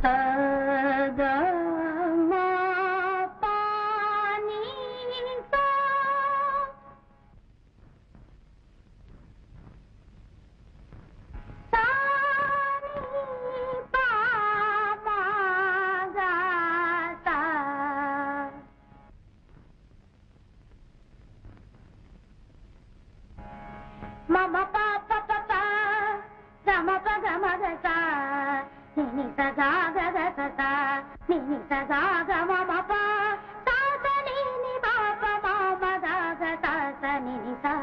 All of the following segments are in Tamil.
மம பா ப ப ப கம ப கம க சா நி நி ச சா க க ச சா நி நி ச சா க ம ம ப சா ச நி நி ப ப ம ம க க சா ச நி நி சா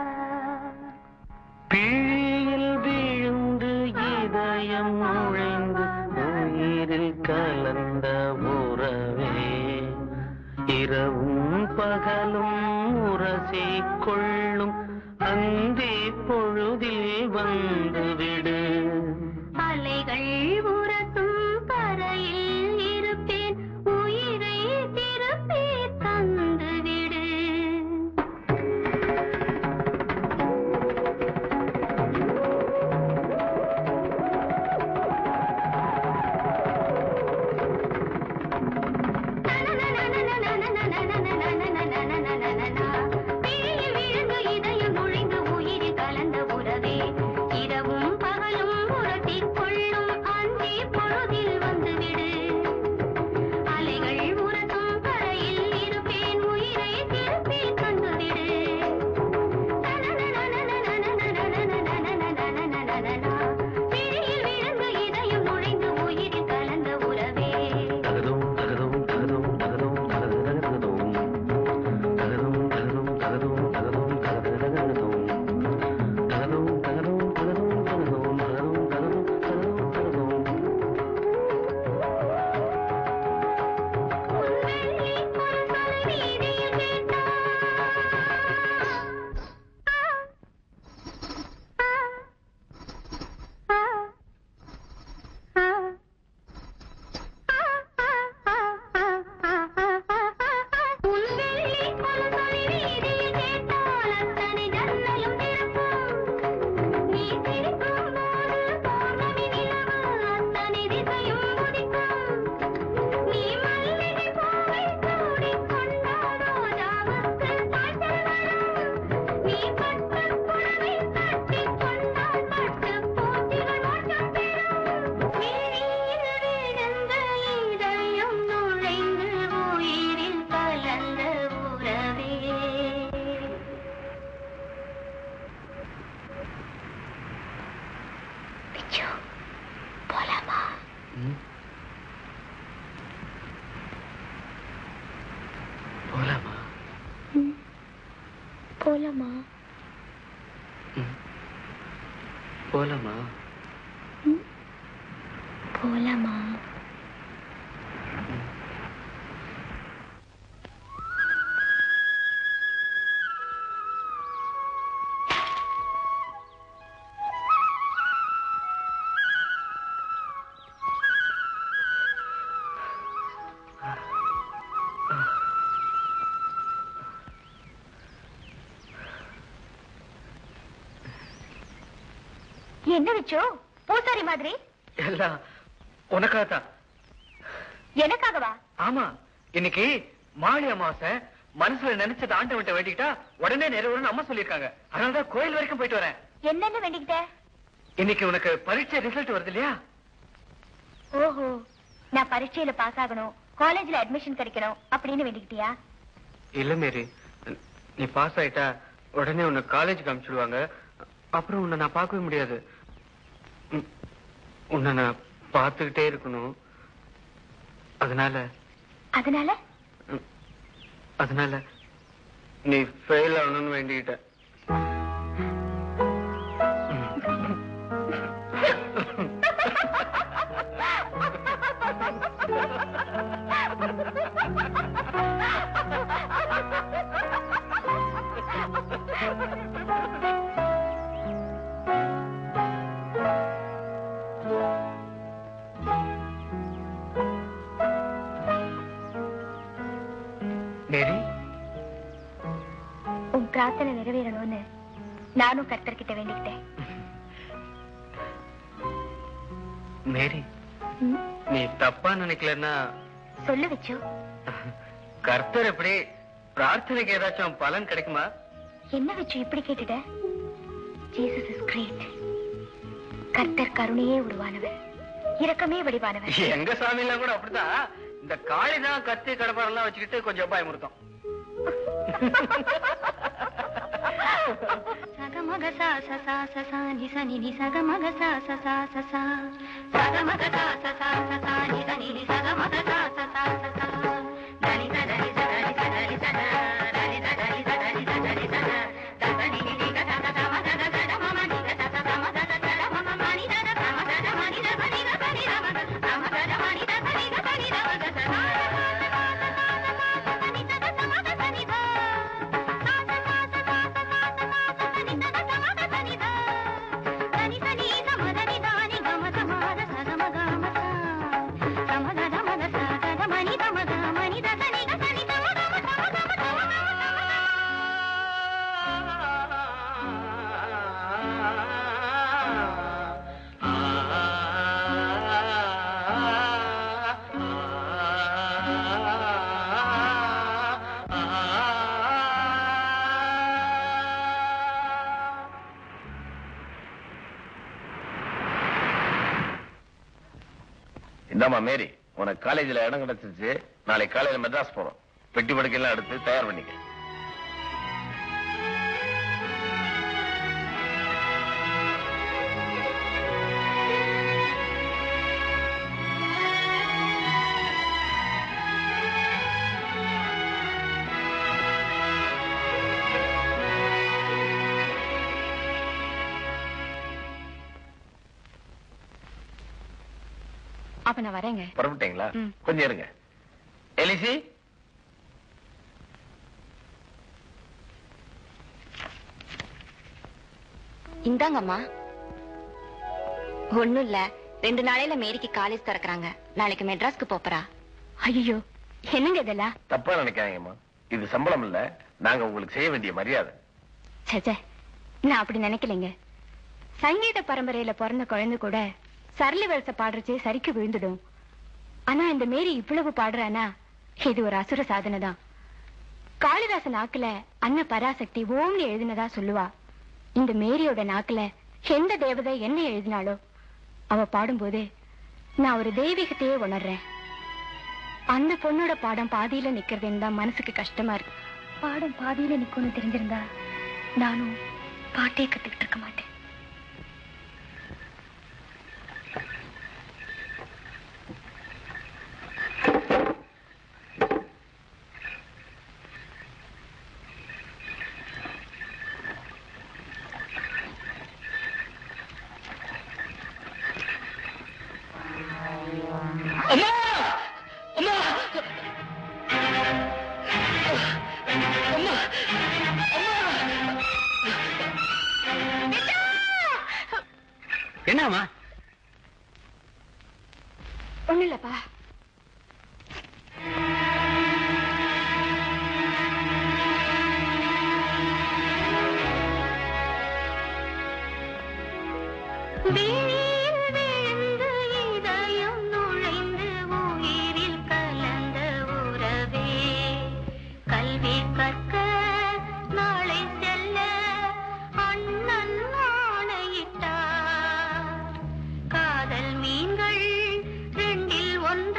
பிழியில் விழுந்து இதயம் நுழைந்து உயிரில் கலந்த உறவே இரவும் பகலும் உரசி கொள்ளும் அந்தி பொழுதில் வந்துவிடு அலைகள் உரசும் கரையில் இருப்பேன் உயிரை திருப்பி தந்துவிடு பிழியில் விழுந்து இதயம் நுழைந்து உயிரில் கலந்த உறவே இரவும் பகலும் உரட்டிக் கொள்ளும் அந்தி பொழுதில் வந்துவிடு அலைகள் உரசும் கரையில் இருப்பேன் உயிரை திருப்பி தந்துவிடு பிழியில் விழுந்து இதயம் நுழைந்து உயிரில் கலந்த உறவே தகதும் தகதும் தகதும் தகதும் தகது தகதும் தகதும் தகதும் தகதும் தகதும் தகது தகதும் தகதும் தகதும் தகதும் தகதும் தகதும் தகதும் தகதும் தகதும் நீ மல்லிகை பூவை சூடிக் கொண்டாடோ ஜாவுக்கு காய்ச்சல் வரும். நீ பட்டுப் புடவை கட்டிக் கொண்டால் பட்டுப் பூச்சிகள் மோட்சம் பெறும். விழியில் விழுந்த இதயம் நுழைந்து உயிரில் கலந்த உறவே பிச்சு போலாமா போலாமா போலாமா போலாமா போலாமா என்ன வச்சோ பூசாரி மாதிரி எல்லாம் உனக்காக தான் எனக்காகவா ஆமா இன்னைக்கு மாளி அமாவாசை மனசுல நினைச்சது ஆண்டவன்ட்ட வேண்டிக்கிட்டா உடனே நிறைவேறும்னு அம்மா சொல்லியிருக்காங்க அதனாலதான் கோயில் வரைக்கும் போயிட்டு வரேன் என்னன்னு வேண்டிக்கிட்ட இன்னைக்கு உனக்கு பரீட்சை ரிசல்ட் வருது இல்லையா ஓஹோ நான் பரீட்சையில பாஸ் ஆகணும் காலேஜ்ல அட்மிஷன் கிடைக்கணும் அப்படின்னு வேண்டிக்கிட்டியா இல்ல மேரி நீ பாஸ் ஆயிட்டா உடனே உன்னை காலேஜுக்கு அனுப்பிச்சிடுவாங்க அப்புறம் உன்னை நான் பார்க்கவே முடியாது உம், உன்னை நான் பார்த்துக்கிட்டே இருக்கணும் அதனால அதனால உம், அதனால நீ ஃபெயில் ஆகணும்னு வேண்டிக்கிட்ட மேரி உன் பிரார்த்தனை நிறைவேறணும்னு நானும் கர்த்தர்கிட்ட வேண்டிக்கிட்டேன் மேரி ம், நீ தப்பா நினைக்கலன்னா சொல்லு வச்சு கர்த்தர் எப்படி பிரார்த்தனைக்கு ஏதாச்சும் பலன் கிடைக்குமா என்ன வச்சு இப்படி கேட்டுட்ட ஜீசஸ் இஸ் கிரேட் கர்த்தர் கருணையே உருவானவர் இரக்கமே வடிவானவர் எங்க சாமி எல்லாம் கூட அப்படிதான் இந்த காளி தான் கத்தி கடப்பாரெல்லாம் வச்சுக்கிட்டு கொஞ்சம் பயமுறுத்தோம் சகமக சா ச சா ச சா நி ச நி நி சகமக சா ச சா ச சா சகமக சா ச சா ச சா நி ச நி நி சகமக சா ச சா ச சா தனி ச தனி ச தனி ச தனி ச த தனி ச தனி ச தனி ச தனி ச த த த நி நி நி க ச ச ச ம த த ச ட ம ம நி க ச ச ச ம த த ச ட ம ம ம நி த த ச ம த ட ம நி த ச நி த ச நி த ம த ச ம த ட ம நி த ச நி த ச நி த ம த ச நா நி த த ச ம த ச நி த இந்தாம்மா மேரி உனக்கு காலேஜ்ல இடம் கிடைச்சிருச்சு நாளைக்கு காலையில மெட்ராஸ் போறோம் பெட்டி படுக்கையெல்லாம் எடுத்து தயார் பண்ணிக்க அப்ப நான் வரேங்க புறப்பட்டீங்களா ம். கொஞ்சம் இருங்க எலிசி இந்தாங்கம்மா ஒண்ணும் இல்ல ரெண்டு நாளையில மேரிக்கு காலேஜ் திறக்கறாங்க நாளைக்கு மெட்ராஸ்க்கு போப்பறா ஐயோ என்னங்க இதெல்லாம் தப்பா நினைக்காதீங்கம்மா இது சம்பளம் இல்ல நாங்க உங்களுக்கு செய்ய வேண்டிய மரியாதை சச்சே நான் அப்படி நினைக்கலைங்க சங்கீத பரம்பரையில பிறந்த குழந்தை கூட சரளி வரிசை பாடுறச்சே சரிக்கு விழுந்துடும் ஆனா இந்த மேரி இவ்வளவு பாடுறானா இது ஒரு அசுர சாதனை தான் காளிதாசன் நாக்குல அன்ன பராசக்தி ஓம்னு எழுதினதா சொல்லுவா இந்த மேரியோட நாக்குல எந்த தேவதை என்ன எழுதினாலோ அவ பாடும்போது நான் ஒரு தெய்வீகத்தையே உணர்றேன் அந்த பொண்ணோட பாடம் பாதியில நிக்கிறதுன்னு தான் மனசுக்கு கஷ்டமா இருக்கு பாடம் பாதியில நிக்கும்னு தெரிஞ்சிருந்தா நானும் பாட்டே கத்துக்கிட்டு இருக்க மாட்டேன் அம்மா அம்மா அம்மா என்னம்மா ஒண்ணு இல்லப்பா விழியில் விழுந்து இதயம் நுழைந்து உயிரில் கலந்த உறவே கல்வி கற்க நாளை செல்ல அண்ணன் ஆணையிட்டார் காதல் மீன்கள் ரெண்டில் ஒன்று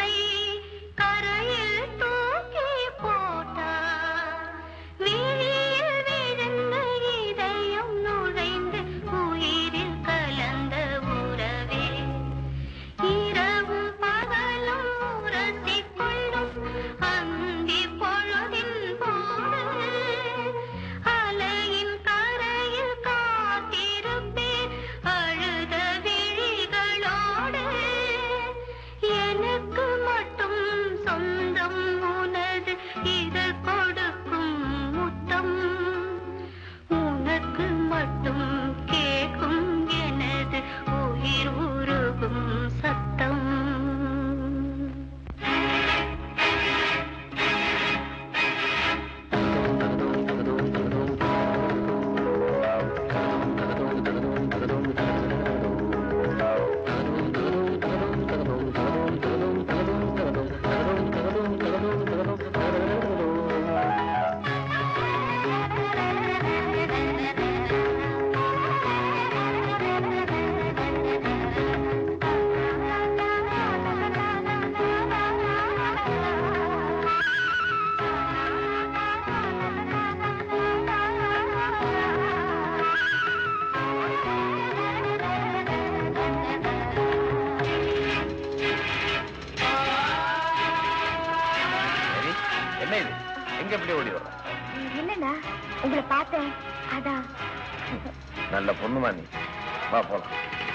இது எங்க எப்படி ஓடி வர இல்லண்ணா உங்களை பார்த்தேன் அதான் நல்ல பொண்ணுமா நீ வா போலாம்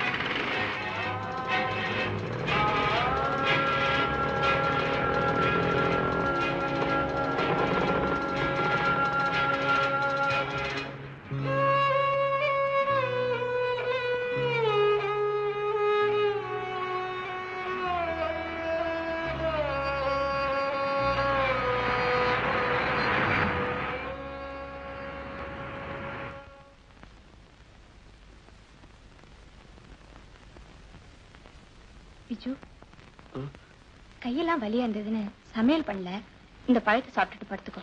பிஜு கையெல்லாம் வலியா இருந்ததுன்னு சமையல் பண்ணல இந்த பழத்தை சாப்பிட்டுட்டு படுத்துக்கோ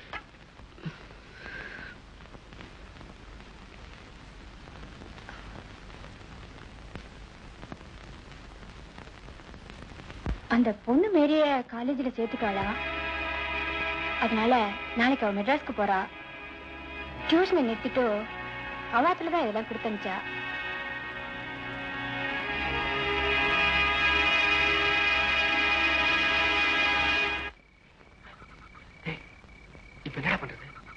அந்த பொண்ணு மேரிய காலேஜ்ல சேர்த்துக்காளா அதனால நாளைக்கு அவ மெட்ராஸ்க்கு போறா டியூஷனை நிறுத்திட்டு அவாத்துல தான் இதெல்லாம் கொடுத்தனுச்சா இப்ப என்ன பண்றது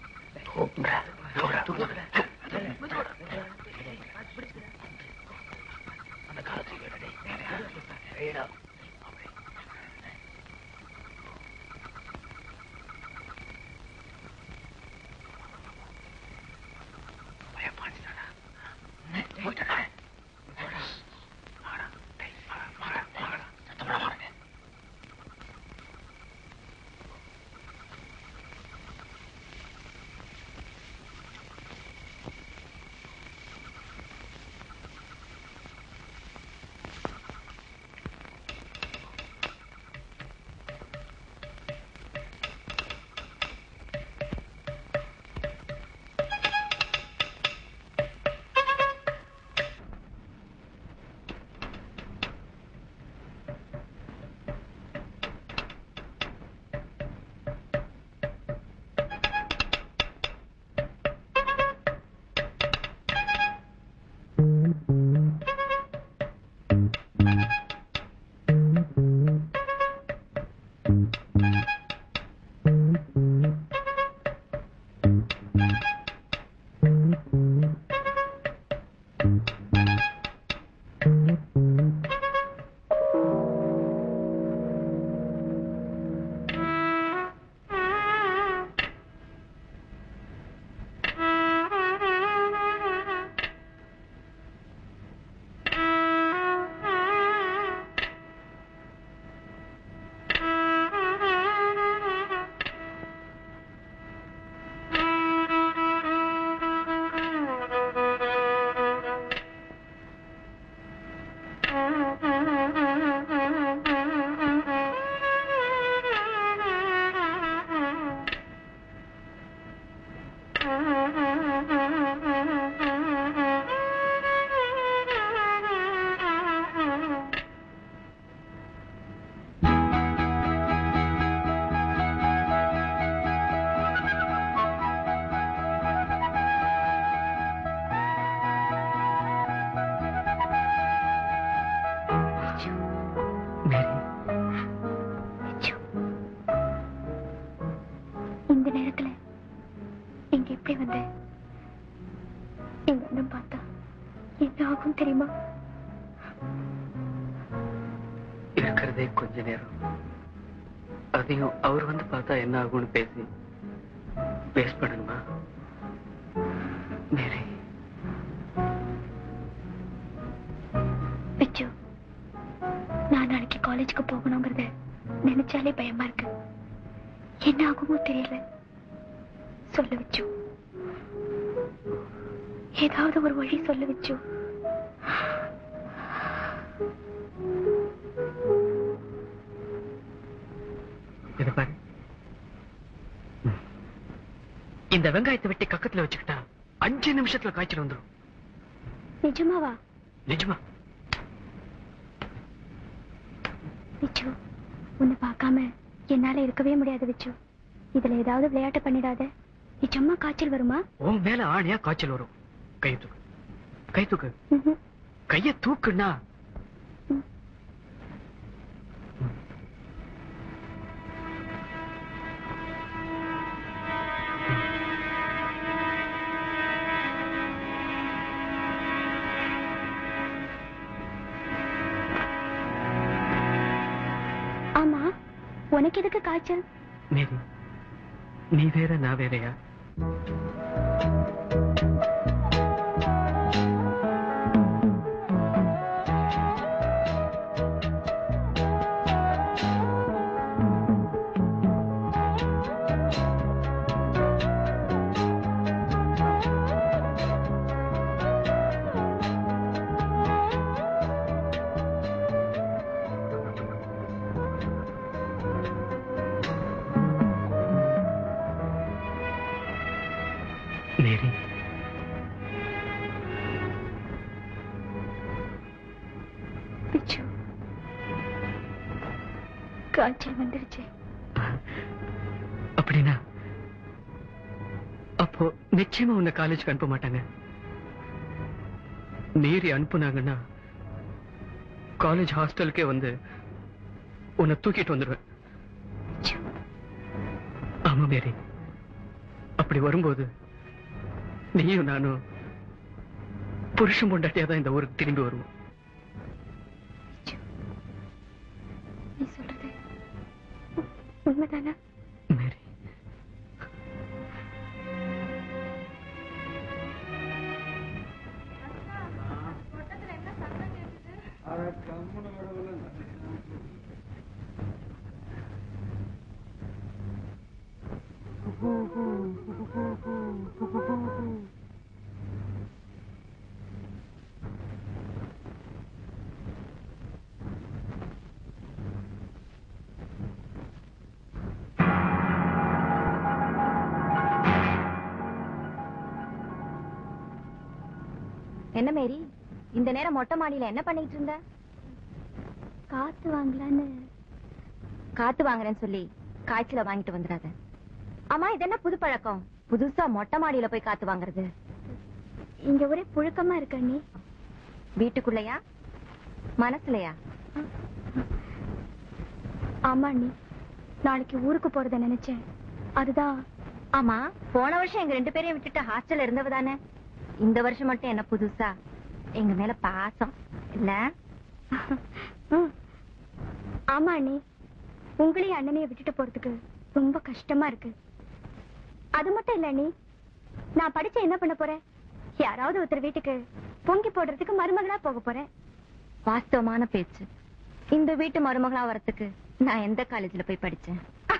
இந்த நேரத்துல இங்க எப்படி வந்த எங்க அண்ணன் பார்த்தா என்ன ஆகும் தெரியுமா இருக்கிறதே கொஞ்ச நேரம் அதையும் அவர் வந்து பார்த்தா என்ன ஆகும்னு பேசி பேஸ் பண்ணணுமா மேரி பிச்சு நான் நாளைக்கு காலேஜுக்கு போகணுங்கிறத நினைச்சாலே பயமா இருக்கு என்ன ஆகுமோ தெரியல சொல்ல வச்சு ஏதாவது ஒரு வழி சொல்ல வச்சு இத பாரு ம். இந்த வெங்காயத்தை வெட்டி கக்கத்துல வச்சுக்கிட்டா அஞ்சு நிமிஷத்துல காய்ச்சல் வந்துடும் நிஜமாவா நிஜமா விச்சு உன்னை பார்க்காம என்னால இருக்கவே முடியாது விச்சு இதுல ஏதாவது விளையாட்டு பண்ணிடாத நிஜமா காய்ச்சல் வருமா உன் மேல ஆணையா காய்ச்சல் வரும் கை தூக்கு கை தூக்கு ம்ஹும். கைய தூக்குன்னா ம். உனக்கு எதுக்கு காய்ச்சல் மேரி நீ வேற நான் வேறயா மேரி பிச்சு காய்ச்சல் வந்துருச்சு அப்படின்னா அப்போ நிச்சயமா உன்னை காலேஜ்க்கு அனுப்ப மாட்டாங்க மீறி அனுப்புனாங்கன்னா காலேஜ் ஹாஸ்டலுக்கே வந்து உன்னை தூக்கிட்டு வந்துடுவேன் பிச்சு ஆமா மேரி அப்படி வரும்போது நீயும் நானும் புருஷன் பொண்டாட்டியா தான் இந்த ஊருக்கு திரும்பி வருவோம் பிச்சு நீ சொல்றது உ- உண்மைதானா மேரி என்ன மேரி இந்த நேரம் மொட்டை மாடியில என்ன பண்ணிட்டு இருந்த காத்து வாங்கலான்னு காத்து வாங்குறேன்னு சொல்லி காய்ச்சல வாங்கிட்டு வந்துடாத ஆமா இது என்ன புது பழக்கம் புதுசா மொட்டை மாடியில போய் காத்து வாங்குறது இங்க ஒரே புழுக்கமா இருக்க நீ வீட்டுக்குள்ளயா மனசுலயா ஆமா நீ நாளைக்கு ஊருக்கு போறத நினைச்சேன் அதுதான் ஆமா போன வருஷம் எங்க ரெண்டு பேரையும் விட்டுட்டு ஹாஸ்டல்ல இருந்தவ தானே இந்த வருஷம் மட்டும் என்ன புதுசா எங்க மேல பாசம் இல்ல ஆமா அண்ணி உங்களையும் அண்ணனையும் விட்டுட்டு போறதுக்கு ரொம்ப கஷ்டமா இருக்கு அது மட்டும் இல்ல அண்ணி நான் படிச்சு என்ன பண்ண போறேன் யாராவது ஒருத்தர் வீட்டுக்கு பொங்கி போடுறதுக்கு மருமகளா போக போறேன் வாஸ்தவமான பேச்சு இந்த வீட்டு மருமகளா வரதுக்கு நான் எந்த காலேஜ்ல போய் படிச்சேன்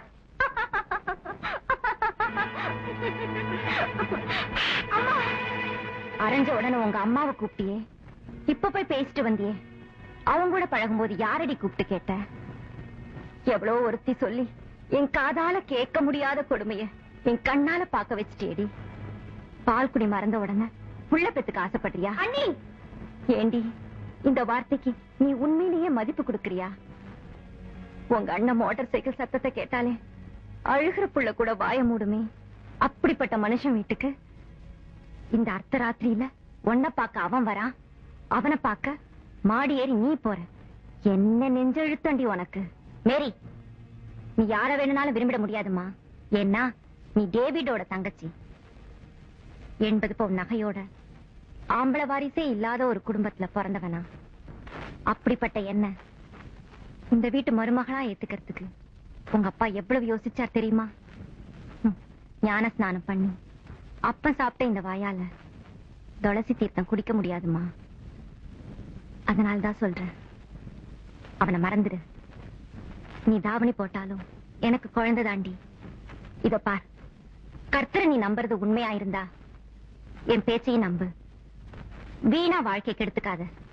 அரைஞ்ச உடனே உங்க அம்மாவை கூப்பிட்டியே இப்ப போய் பேசிட்டு வந்தியே அவங்க கூட பழகும்போது யாரடி கூப்பிட்டு கேட்ட எவ்வளவு ஒருத்தி சொல்லி என் காதால கேட்க முடியாத கொடுமைய என் கண்ணால பாக்க வச்சுட்டேடி பால் குடி மறந்த உடனே புள்ள பெத்துக்கு ஆசைப்படுறியா அண்ணி ஏண்டி இந்த வார்த்தைக்கு நீ உண்மையிலேயே மதிப்பு கொடுக்கறியா உங்க அண்ணன் மோட்டார் சைக்கிள் சத்தத்தை கேட்டாலே அழுகிற புள்ள கூட வாய மூடுமே அப்படிப்பட்ட மனுஷன் வீட்டுக்கு இந்த அர்த்த ராத்திரியில உன்னை பார்க்க அவன் வரான் அவனை பார்க்க மாடி ஏறி நீ போற என்ன நெஞ்செழுத்தண்டி உனக்கு மேரி நீ யார வேணும்னாலும் விரும்பிட முடியாதுமா ஏன்னா நீ டேவிடோட தங்கச்சி எண்பது பவுன் நகையோட ஆம்பளை வாரிசே இல்லாத ஒரு குடும்பத்துல பிறந்தவனா அப்படிப்பட்ட என்ன இந்த வீட்டு மருமகளா ஏத்துக்கிறதுக்கு உங்க அப்பா எவ்வளவு யோசிச்சார் தெரியுமா ம், ஞான ஸ்நானம் பண்ணி அப்ப சாப்பிட்ட இந்த வாயால துளசி தீர்த்தம் குடிக்க முடியாதுமா அதனால தான் சொல்றேன் அவனை மறந்துடு நீ தாவணி போட்டாலும் எனக்கு குழந்தை தாண்டி இத பார் கர்த்தரை நீ நம்புறது உண்மையா இருந்தா என் பேச்சையும் நம்பு வீணா வாழ்க்கை கெடுத்துக்காத